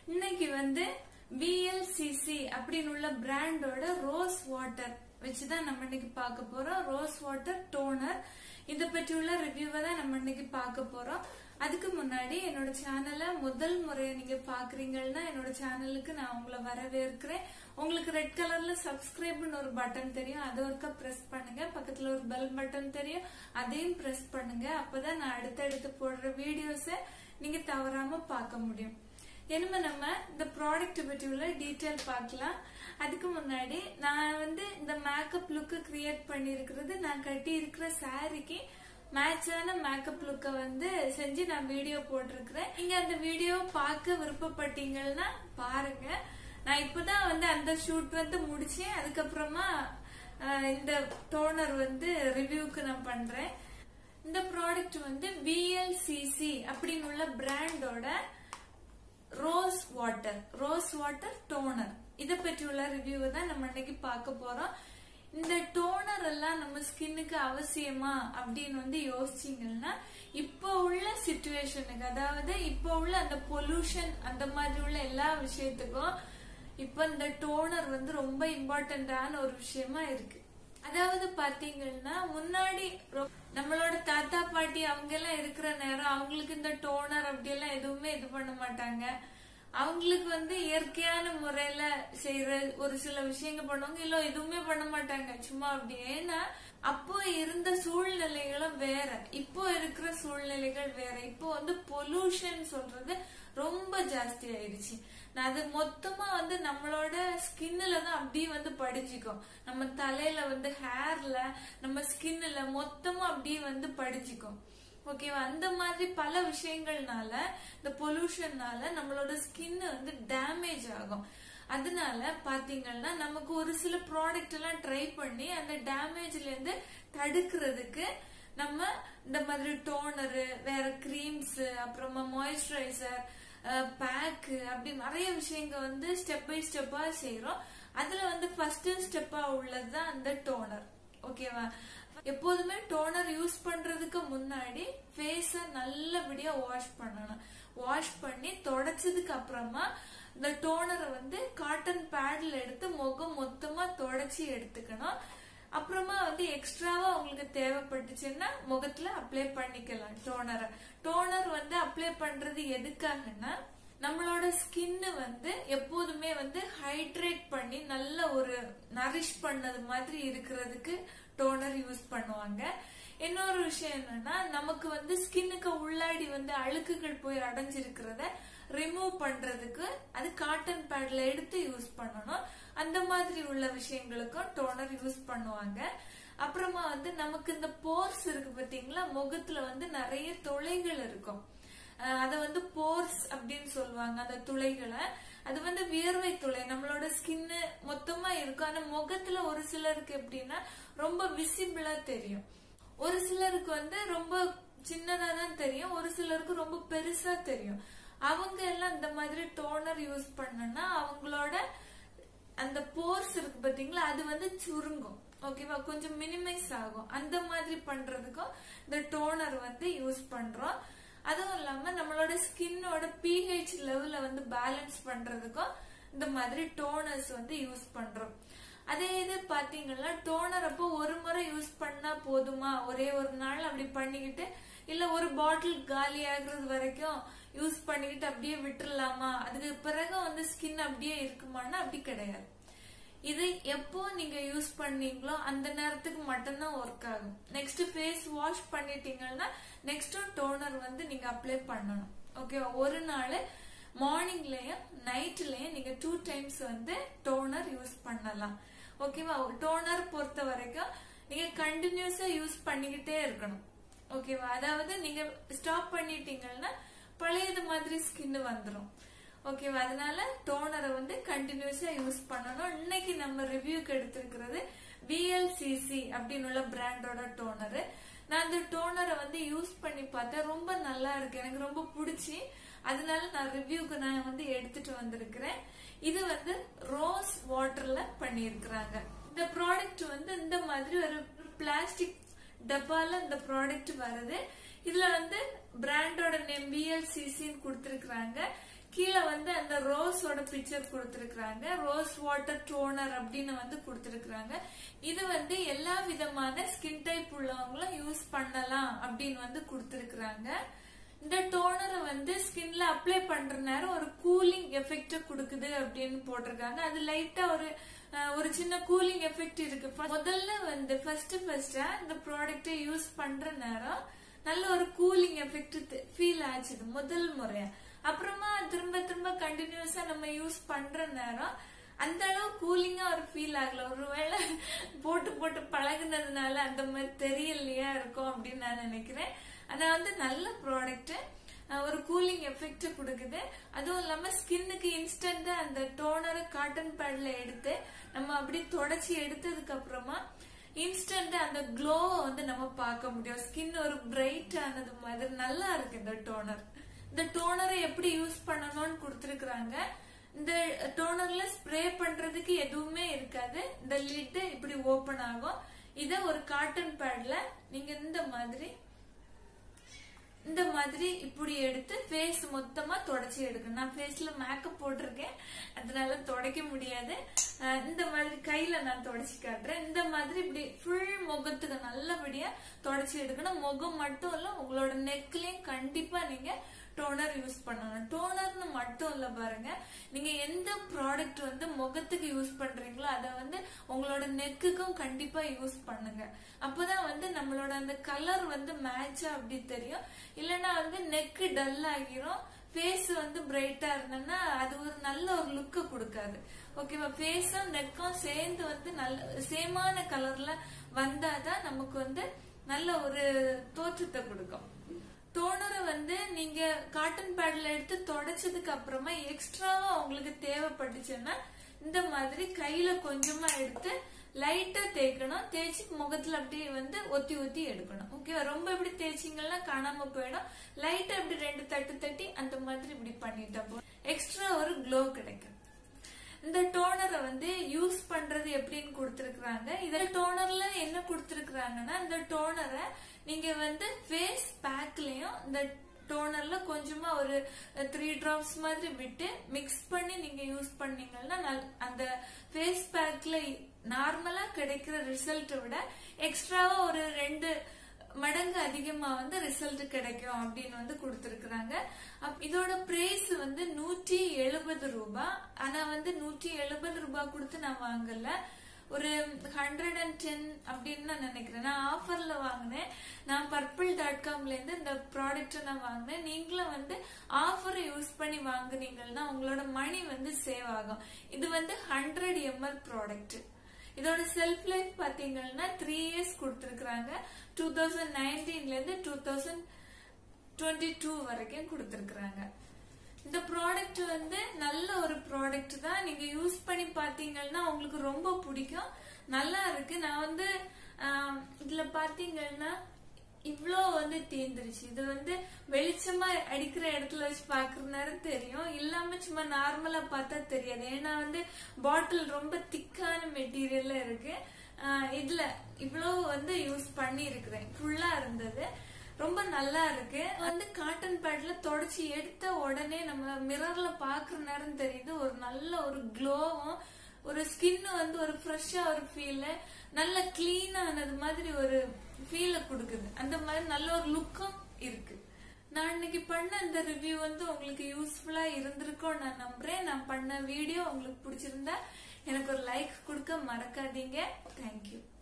இன்னைக்கு வந்து விஎல்சிசி அப்படின்னு உள்ள பிராண்டோட ரோஸ் வாட்டர் வச்சுதான் நம்ம இன்னைக்கு பார்க்க போறோம் ரோஸ் வாட்டர் டோனர் இத பற்றி உள்ள ரிவ்யூவை தான் நம்ம இன்னைக்கு பார்க்க போறோம் அதுக்கு முன்னாடி என்னோட சேனலை முதல் முறையை நீங்க பாக்குறீங்கன்னா என்னோட சேனலுக்கு நான் உங்களை வரவேற்கிறேன் உங்களுக்கு ரெட் கலர்ல சப்ஸ்கிரைப்னு ஒரு பட்டன் தெரியும் அதை ஒருக்கா பிரஸ் பண்ணுங்க பக்கத்துல ஒரு பெல் பட்டன் தெரியும் அதையும் பிரஸ் பண்ணுங்க அப்பதான் நான் அடுத்தடுத்து போடுற வீடியோஸை நீங்க தவறாம பார்க்க முடியும் இனிமே நம்ம இந்த ப்ராடக்ட் பற்றி உள்ள டீட்டெயில் பார்க்கலாம் அதுக்கு முன்னாடி நான் வந்து இந்த மேக்கப் லுக்கு கிரியேட் பண்ணிருக்கிறது நான் கட்டி இருக்கிற சாரிக்கு மேட்சான மேக்கப் லுக்கை வந்து செஞ்சு நான் வீடியோ போட்டிருக்கிறேன் நீங்க அந்த வீடியோ பார்க்க விருப்பப்பட்டீங்கன்னா பாருங்க நான் இப்பதான் வந்து அந்த ஷூட் வந்து முடிச்சேன் அதுக்கப்புறமா அஹ், இந்த டோனர் வந்து ரிவ்யூக்கு நான் பண்றேன் இந்த ப்ராடக்ட் வந்து விஎல்சிசி அப்படின்னு உள்ள பிராண்டோட rose water rose water toner இத பற்றி உள்ள ரிவ்யூ தான் நம்ம இன்னைக்கு பார்க்க போறோம் இந்த டோனர் எல்லாம் நம்ம ஸ்கின்னுக்கு அவசியமா அப்படின்னு வந்து யோசிச்சீங்கன்னா இப்போ உள்ள சுச்சுவேஷனுக்கு அதாவது இப்போ உள்ள அந்த பொல்யூஷன் அந்த மாதிரி உள்ள எல்லா விஷயத்துக்கும் இப்ப இந்த டோனர் வந்து ரொம்ப இம்பார்ட்டன்டான ஒரு விஷயமா இருக்கு அதாவது பாத்தீங்கன்னா முன்னாடி ரொ- நம்மளோட தாத்தா பாட்டி அவங்க எல்லாம் இருக்கிற நேரம் அவங்களுக்கு இந்த டோனர் அப்படி எல்லாம் எதுவுமே இது பண்ண மாட்டாங்க அவங்களுக்கு வந்து இயற்கையான முறையில செய்யற ஒரு சில விஷயங்கள் பண்ணுவாங்க இல்ல எதுவுமே பண்ண மாட்டாங்க சும்மா அப்படி ஏன்னா அப்போ இருந்த சூழ்நிலைகளும் வேற இப்போ இருக்கிற சூழ்நிலைகள் வேற இப்போ வந்து பொல்யூஷன் சொல்றது ரொம்ப ஜாஸ்தி ஆயிடுச்சு நான் அது மொத்தமா வந்து நம்மளோட ஸ்கின்ல தான் அப்படியே வந்து படிச்சுக்கும் நம்ம தலையில வந்து ஹேர்ல நம்ம ஸ்கின்ல மொத்தமா அப்படியே வந்து படிச்சுக்கும் ஓகேவா அந்த மாதிரி பல விஷயங்கள்னால இந்த பொல்யூஷன்னால நம்மளோட ஸ்கின் வந்து டேமேஜ் ஆகும் அதனால பாத்தீங்கன்னா நமக்கு ஒரு சில ப்ராடக்ட் எல்லாம் ட்ரை பண்ணி அந்த டேமேஜ்ல இருந்து தடுக்கிறதுக்கு நம்ம இந்த மாதிரி டோனரு வேற கிரீம்ஸ் அப்புறமா மாய்ஸ்சரைசர் பேக்கு அப்படி நிறைய விஷயங்கள் வந்து ஸ்டெப் பை ஸ்டெப்பா செய்யறோம் அதுல வந்து ஃபர்ஸ்ட் ஸ்டெப்பா உள்ளதுதான் அந்த டோனர் ஓகேவா எப்போதுமே டோனர் யூஸ் பண்றதுக்கு முன்னாடி ஃபேஸ நல்லபடியா வாஷ் பண்ணணும் வாஷ் பண்ணி தொடச்சதுக்கு அப்புறமா இந்த டோனரை வந்து காட்டன் பேட்ல எடுத்து முகம் மொத்தமா தொடச்சி எடுத்துக்கணும் அப்புறமா வந்து எக்ஸ்ட்ராவா உங்களுக்கு தேவைப்பட்டுச்சுன்னா முகத்துல அப்ளை பண்ணிக்கலாம் டோனரை டோனர் வந்து அப்ளை பண்றது எதுக்காகன்னா நம்மளோட ஸ்கின் வந்து எப்போதுமே வந்து ஹைட்ரேட் பண்ணி நல்ல ஒரு நரிஷ் பண்ணது மாதிரி இருக்கிறதுக்கு டோனர் யூஸ் பண்ணுவாங்க இன்னொரு விஷயம் என்னன்னா நமக்கு வந்து ஸ்கின்னுக்கு உள்ளாடி வந்து அழுக்குகள் போய் அடைஞ்சிருக்கிறத ரிமூவ் பண்றதுக்கு அது காட்டன் பேட்ல எடுத்து யூஸ் பண்ணணும் அந்த மாதிரி உள்ள விஷயங்களுக்கும் டோனர் யூஸ் பண்ணுவாங்க அப்புறமா வந்து நமக்கு இந்த போர்ஸ் இருக்கு பாத்தீங்களா முகத்துல வந்து நிறைய துளைகள் இருக்கும் அஹ் அத வந்து போர்ஸ் அப்படின்னு சொல்லுவாங்க அந்த துளைகளை அது வந்து வியர்வை துளை நம்மளோட ஸ்கின் மொத்தமா இருக்கும் ஆனா முகத்துல ஒரு சிலருக்கு எப்படின்னா ரொம்ப விசிபிளா தெரியும் ஒரு சிலருக்கு வந்து ரொம்ப சின்னதா தான் தெரியும் ஒரு சிலருக்கு ரொம்ப பெருசா தெரியும் அவங்க எல்லாம் இந்த மாதிரி டோனர் யூஸ் பண்ணனா அவங்களோட அந்த போர்ஸ் இருக்கு பாத்தீங்களா அது வந்து சுருங்கும் ஓகேவா கொஞ்சம் மினிமைஸ் ஆகும் அந்த மாதிரி பண்றதுக்கும் இந்த டோனர் வந்து யூஸ் பண்றோம் அதுவும் இல்லாம நம்மளோட ஸ்கின்னோட பிஹெச் லெவல வந்து பேலன்ஸ் பண்றதுக்கும் இந்த மாதிரி டோனர்ஸ் வந்து யூஸ் பண்றோம் அதே இது பாத்தீங்கன்னா டோனர் அப்போ ஒரு முறை யூஸ் பண்ணா போதுமா ஒரே ஒரு நாள் அப்படி பண்ணிக்கிட்டு இல்ல ஒரு பாட்டில் காலி ஆகுறது வரைக்கும் யூஸ் பண்ணிக்கிட்டு அப்படியே விட்டுறலாமா அதுக்கு பிறகு வந்து ஸ்கின் அப்படியே இருக்குமான்னா அப்படி கிடையாது இது எப்போ நீங்க யூஸ் பண்ணீங்களோ அந்த நேரத்துக்கு மட்டும்தான் ஒர்க் ஆகும் நெக்ஸ்ட் ஃபேஸ் வாஷ் பண்ணிட்டீங்கன்னா நெக்ஸ்ட் டோனர் வந்து நீங்க அப்ளை பண்ணணும் ஓகேவா ஒரு நாள் மார்னிங்லயும் நைட்லயும் நீங்க டூ டைம்ஸ் வந்து டோனர் யூஸ் பண்ணலாம் ஓகேவா டோனர் பொறுத்த வரைக்கும் நீங்க கண்டினியூஸா யூஸ் பண்ணிக்கிட்டே இருக்கணும் ஓகேவா அதாவது நீங்க ஸ்டாப் பண்ணிட்டீங்கன்னா பழையது மாதிரி ஸ்கின் வந்துரும் ஓகேவா அதனால டோனரை வந்து கண்டினியூஸா யூஸ் பண்ணணும் இன்னைக்கு நம்ம ரிவ்யூக்கு எடுத்திருக்கிறது விஎல்சிசி அப்படின்னு உள்ள பிராண்டோட டோனரு நான் அந்த டோனரை வந்து யூஸ் பண்ணி பார்த்தேன் ரொம்ப நல்லா இருக்கு எனக்கு ரொம்ப பிடிச்சி அதனால நான் ரிவ்யூக்கு நான் வந்து எடுத்துட்டு வந்திருக்கிறேன் இது வந்து ரோஸ் வாட்டர்ல பண்ணியிருக்கிறாங்க இந்த ப்ராடக்ட் வந்து இந்த மாதிரி ஒரு பிளாஸ்டிக் டப்பால இந்த ப்ராடக்ட் வருது இதுல வந்து பிராண்டோட நேம் பிஎல்சிசின்னு கொடுத்திருக்காங்க கீழே வந்து அந்த ரோஸோட பிக்சர் கொடுத்திருக்காங்க ரோஸ் வாட்டர் டோனர் அப்படின்னு வந்து கொடுத்திருக்காங்க இது வந்து எல்லா விதமான ஸ்கின் டைப் உள்ளவங்களும் யூஸ் பண்ணலாம் அப்படின்னு வந்து கொடுத்திருக்காங்க இந்த டோனரை வந்து ஸ்கின்ல அப்ளை பண்ற நேரம் ஒரு கூலிங் எஃபெக்ட் கொடுக்குது அப்படின்னு போட்டிருக்காங்க அது லைட்டா ஒரு அஹ், ஒரு சின்ன கூலிங் எஃபெக்ட் இருக்கு முதல்ல வந்து ஃபர்ஸ்ட் ஃபர்ஸ்டா இந்த ப்ராடக்ட்டை யூஸ் பண்ற நேரம் நல்ல ஒரு கூலிங் எஃபெக்ட் ஃபீல் ஆச்சுது முதல் முறையா அப்புறமா திரும்ப திரும்ப கண்டினியூஸா நம்ம யூஸ் பண்ற நேரம் அந்த அளவு கூலிங்கா ஒரு ஃபீல் ஆகல ஒருவேளை போட்டு போட்டு பழகுனதுனால அந்த மாதிரி தெரியலையா இருக்கும் அப்படின்னு நான் நினைக்கிறேன் ஆனா வந்து நல்ல ப்ராடக்ட் ஒரு கூலிங் எஃபெக்ட் கொடுக்குது அதுவும் இல்லாம ஸ்கின்னுக்கு இன்ஸ்டன்டா அந்த டோனரை காட்டன் பேட்ல எடுத்து நம்ம அப்படி தொடச்சி எடுத்ததுக்கு அப்புறமா இன்ஸ்டன்ட் அந்த க்ளோவை வந்து நம்ம பார்க்க முடியும் ஸ்கின் ஒரு பிரைட் ஆனது மாதிரி நல்லா இருக்கு இந்த டோனர் இந்த டோனரை எப்படி யூஸ் பண்ணணும்னு கொடுத்துருக்காங்க இந்த டோனர்ல ஸ்ப்ரே பண்றதுக்கு எதுவுமே இருக்காது இந்த லிட் இப்படி ஓபன் ஆகும் இத ஒரு காட்டன் பேட்ல நீங்க இந்த மாதிரி இந்த மாதிரி இப்படி எடுத்து ஃபேஸ் மொத்தமா தொடச்சி எடுக்கணும் நான் ஃபேஸ்ல மேக்கப் போட்டிருக்கேன் அதனால துடைக்க முடியாது அஹ் இந்த மாதிரி கையில நான் தொடச்சி காட்டுறேன் இந்த மாதிரி இப்படி ஃபுல் முகத்துக்கு நல்லபடியா தொடச்சி எடுக்கணும் முகம் மட்டும் இல்ல உங்களோட நெக்லயும் கண்டிப்பா நீங்க டோனர் யூஸ் பண்ணணும் டோனர்னு மட்டும் இல்ல பாருங்க நீங்க எந்த ப்ராடக்ட் வந்து முகத்துக்கு யூஸ் பண்றீங்களோ அதை வந்து உங்களோட நெக்குக்கும் கண்டிப்பா யூஸ் பண்ணுங்க அப்பதான் வந்து நம்மளோட அந்த கலர் வந்து மேட்சா அப்படி தெரியும் இல்லைன்னா வந்து நெக்கு டல் ஆகிரும் ஃபேஸ் வந்து பிரைட்டா இருந்ததுன்னா அது ஒரு நல்ல ஒரு லுக்கு கொடுக்காது ஓகேவா ஃபேஸும் நெக்கும் சேர்ந்து வந்து நல்ல சேமான கலர்ல வந்தாதான் நமக்கு வந்து நல்ல ஒரு தோற்றத்தை கொடுக்கும் டோனரை வந்து நீங்க காட்டன் பேட்ல எடுத்து தொடச்சதுக்கு அப்புறமா எக்ஸ்ட்ராவா உங்களுக்கு தேவைப்பட்டுச்சுன்னா இந்த மாதிரி கையில கொஞ்சமா எடுத்து லைட்டா தேய்க்கணும் தேய்ச்சி முகத்துல அப்படியே வந்து ஒத்தி ஒத்தி எடுக்கணும் ஓகேவா ரொம்ப இப்படி தேய்ச்சிங்கன்னா காணாம போயிடும் லைட்டா இப்படி ரெண்டு தட்டு தட்டி அந்த மாதிரி இப்படி பண்ணிட்டா போதும் எக்ஸ்ட்ரா ஒரு க்ளோ கிடைக்கும் இந்த டோனரை வந்து யூஸ் பண்றது எப்படின்னு கொடுத்திருக்காங்க இதுல டோனர்ல என்ன கொடுத்திருக்காங்கன்னா இந்த டோனரை நீங்க வந்து ஃபேஸ் பேக்லயும் இந்த டோனர்ல கொஞ்சமா ஒரு த்ரீ டிராப்ஸ் மாதிரி விட்டு மிக்ஸ் பண்ணி நீங்க யூஸ் பண்ணீங்கன்னா நல்- அந்த ஃபேஸ் பேக்ல நார்மலா கிடைக்கிற ரிசல்ட்டை விட எக்ஸ்ட்ராவா ஒரு ரெண்டு மடங்கு அதிகமா வந்து ரிசல்ட் கிடைக்கும் அப்படின்னு வந்து கொடுத்திருக்காங்க அப்- இதோட பிரைஸ் வந்து நூற்றி எழுபது ரூபாய் ஆனா வந்து நூற்றி எழுபது ரூபாய் கொடுத்து நான் வாங்கல ஒரு ஹண்ட்ரட் அண்ட் டென் அப்படின்னு நான் நினைக்கிறேன் நான் ஆஃபர்ல வாங்கினேன் நான் பர்பிள் டாட் காம்ல இருந்து இந்த ப்ராடக்ட் நான் வாங்கினேன் நீங்களும் வந்து ஆஃபரை யூஸ் பண்ணி வாங்குனீங்கன்னா உங்களோட மணி வந்து சேவ் ஆகும் இது வந்து ஹண்ட்ரட் எம்எல் ப்ராடக்ட் இதோட செல்ஃப் லைஃப் பாத்தீங்கன்னா த்ரீ இயர்ஸ் கொடுத்துருக்காங்க டூ தௌசண்ட் நைன்டீன்ல இருந்து டூ தௌசண்ட் டுவெண்ட்டி டூ வரைக்கும் கொடுத்துருக்காங்க இந்த ப்ராடக்ட் வந்து நல்ல ஒரு ப்ராடக்ட் தான் நீங்க யூஸ் பண்ணி பாத்தீங்கன்னா உங்களுக்கு ரொம்ப பிடிக்கும் நல்லா இருக்கு நான் வந்து ஆம், இதுல பாத்தீங்கன்னா இவ்ளோ வந்து தீந்துருச்சு இது வந்து வெளிச்சமா அடிக்கிற இடத்துல வச்சு பாக்குற நேரம் தெரியும் இல்லாம சும்மா நார்மலா பார்த்தா தெரியாது ஏன்னா வந்து பாட்டில் ரொம்ப திக்கான மெட்டீரியல்ல இருக்கு ஆஹ் இதுல இவ்ளோ வந்து யூஸ் பண்ணி இருக்கிறேன் ஃபுல்லா இருந்தது ரொம்ப நல்லா இருக்கு வந்து காட்டன் பேட்ல தொடச்சி எடுத்த உடனே நம்ம மிரர்ல பாக்குற நேரம் தெரியுது ஒரு நல்ல ஒரு க்ளோவும் ஒரு ஸ்கின் வந்து ஒரு ஃப்ரெஷ்ஷா ஒரு ஃபீல் நல்ல கிளீன் ஆனது மாதிரி ஒரு ஃபீல கொடுக்குது அந்த மாதிரி நல்ல ஒரு லுக்கும் இருக்கு நான் இன்னைக்கு பண்ண இந்த ரிவ்யூ வந்து உங்களுக்கு யூஸ்ஃபுல்லா இருந்திருக்கும் நான் நம்புறேன் நான் பண்ண வீடியோ உங்களுக்கு பிடிச்சிருந்தா எனக்கு ஒரு லைக் கொடுக்க மறக்காதீங்க தேங்க்யூ